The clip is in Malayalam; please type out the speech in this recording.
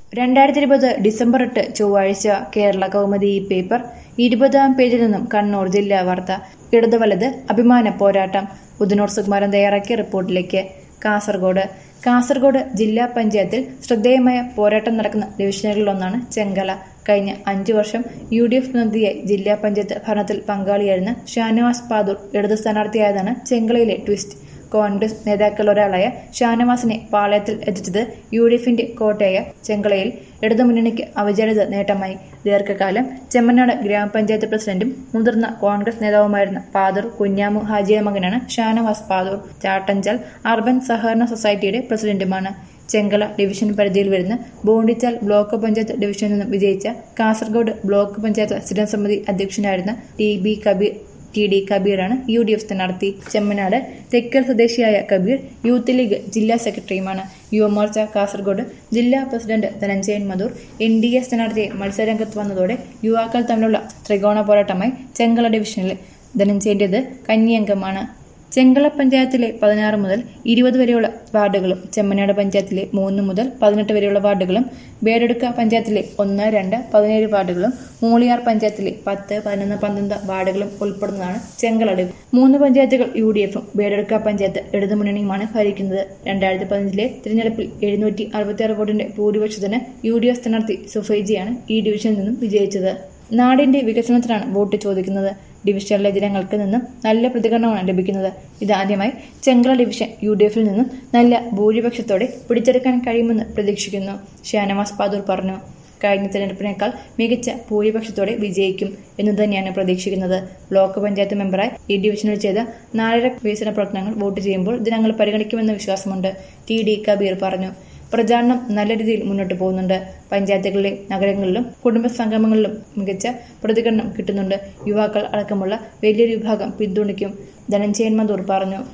രണ്ടായിരത്തി ഇരുപത് ഡിസംബർ എട്ട് ചൊവ്വാഴ്ച കേരള കൗമുദി ഈ പേപ്പർ ഇരുപതാം പേജിൽ നിന്നും കണ്ണൂർ ജില്ലാ വാർത്ത ഇടത് വലത് അഭിമാന പോരാട്ടം ഉദനൂർ സുകുമാരൻ തയ്യാറാക്കിയ റിപ്പോർട്ടിലേക്ക് കാസർഗോഡ് കാസർഗോഡ് ജില്ലാ പഞ്ചായത്തിൽ ശ്രദ്ധേയമായ പോരാട്ടം നടക്കുന്ന ഡിവിഷനുകളിലൊന്നാണ് ചെങ്കല കഴിഞ്ഞ അഞ്ചു വർഷം യു ഡി എഫ് പ്രതിനിധിയായി ജില്ലാ പഞ്ചായത്ത് ഭരണത്തിൽ പങ്കാളിയായിരുന്ന ഷാനവാസ് പാദൂർ ഇടത് സ്ഥാനാർത്ഥിയായതാണ് ചെങ്കളയിലെ ട്വിസ്റ്റ് കോൺഗ്രസ് നേതാക്കളിലൊരാളായ ഷാനവാസിനെ പാളയത്തിൽ എത്തിച്ചത് യു ഡി എഫിന്റെ കോട്ടയായ ചെങ്കളയിൽ ഇടതുമുന്നണിക്ക് അവിചാരിത നേട്ടമായി ദീർഘകാലം ചെമ്മനാട് ഗ്രാമപഞ്ചായത്ത് പ്രസിഡന്റും മുതിർന്ന കോൺഗ്രസ് നേതാവുമായിരുന്ന പാദൂർ കുഞ്ഞാമു ഹാജിയ മകനാണ് ഷാനവാസ് പാദൂർ ചാട്ടഞ്ചൽ അർബൻ സഹകരണ സൊസൈറ്റിയുടെ പ്രസിഡന്റുമാണ് ചെങ്കല ഡിവിഷൻ പരിധിയിൽ വരുന്ന ബോണ്ടിച്ചാൽ ബ്ലോക്ക് പഞ്ചായത്ത് ഡിവിഷനിൽ നിന്നും വിജയിച്ച കാസർഗോഡ് ബ്ലോക്ക് പഞ്ചായത്ത് സ്ഥിരം സമിതി അധ്യക്ഷനായിരുന്ന T B Kabeer T D കബീറാണ് യു ഡി എഫ് സ്ഥാനാർത്ഥി ചെമ്മനാട് തെക്കൽ സ്വദേശിയായ കബീർ യൂത്ത് ലീഗ് ജില്ലാ സെക്രട്ടറിയുമാണ് യുവമോർച്ച കാസർഗോഡ് ജില്ലാ president Dhananjayan Madhur N D A സ്ഥാനാർത്ഥിയെ മത്സരരംഗത്ത് വന്നതോടെ യുവാക്കൾ തമ്മിലുള്ള ത്രികോണ പോരാട്ടമായി ചെങ്കള ഡിവിഷനിൽ ധനഞ്ജയന്റേത് കന്നിയംഗമാണ് ചെങ്കള പഞ്ചായത്തിലെ പതിനാറ് മുതൽ ഇരുപത് വരെയുള്ള വാർഡുകളും ചെമ്മനാട് പഞ്ചായത്തിലെ മൂന്ന് മുതൽ പതിനെട്ട് വരെയുള്ള വാർഡുകളും ബേഡെടുക്ക പഞ്ചായത്തിലെ ഒന്ന് രണ്ട് പതിനേഴ് വാർഡുകളും മൂളിയാർ പഞ്ചായത്തിലെ പത്ത് പതിനൊന്ന് പന്ത്രണ്ട് വാർഡുകളും ഉൾപ്പെടുന്നതാണ് ചെങ്കള ഡിവിഷൻ മൂന്ന് പഞ്ചായത്തുകൾ യു ഡി എഫും ബേഡെടുക്ക പഞ്ചായത്ത് ഇടതുമുന്നണിയുമാണ് ഭരിക്കുന്നത് രണ്ടായിരത്തി പതിനഞ്ചിലെ തിരഞ്ഞെടുപ്പിൽ എഴുന്നൂറ്റി അറുപത്തിയാറ് വോട്ടിന്റെ ഭൂരിപക്ഷത്തിന് യു ഡി എഫ് സ്ഥാനാർത്ഥി സുഫൈജിയാണ് ഈ ഡിവിഷനിൽ നിന്നും വിജയിച്ചത് നാടിന്റെ വികസനത്തിനാണ് വോട്ട് ചോദിക്കുന്നത് ഡിവിഷനിലെ ജനങ്ങൾക്ക് നിന്നും നല്ല പ്രതികരണമാണ് ലഭിക്കുന്നത് ഇതാദ്യമായി ചെങ്കള ഡിവിഷൻ യു ഡി എഫിൽ നിന്നും നല്ല ഭൂരിപക്ഷത്തോടെ പിടിച്ചെടുക്കാൻ കഴിയുമെന്ന് പ്രതീക്ഷിക്കുന്നു ഷാനവാസ് പാദൂർ പറഞ്ഞു കഴിഞ്ഞ തെരഞ്ഞെടുപ്പിനേക്കാൾ മികച്ച ഭൂരിപക്ഷത്തോടെ വിജയിക്കും എന്ന് തന്നെയാണ് പ്രതീക്ഷിക്കുന്നത് ബ്ലോക്ക് പഞ്ചായത്ത് മെമ്പറായി ഈ ഡിവിഷനിൽ ചെയ്ത നാലര വികസന പ്രവർത്തനങ്ങൾ വോട്ട് ചെയ്യുമ്പോൾ ജനങ്ങൾ പരിഗണിക്കുമെന്ന വിശ്വാസമുണ്ട് ടി ഡി കബീർ പറഞ്ഞു പ്രചാരണം നല്ല രീതിയിൽ മുന്നോട്ട് പോകുന്നുണ്ട് പഞ്ചായത്തുകളിലെ നഗരങ്ങളിലും കുടുംബ സംഗമങ്ങളിലും മികച്ച പ്രതികരണം കിട്ടുന്നുണ്ട് യുവാക്കൾ അടക്കമുള്ള വലിയൊരു വിഭാഗം പിന്തുണയ്ക്കും ധനഞ്ജയൻ മധൂർ പറഞ്ഞു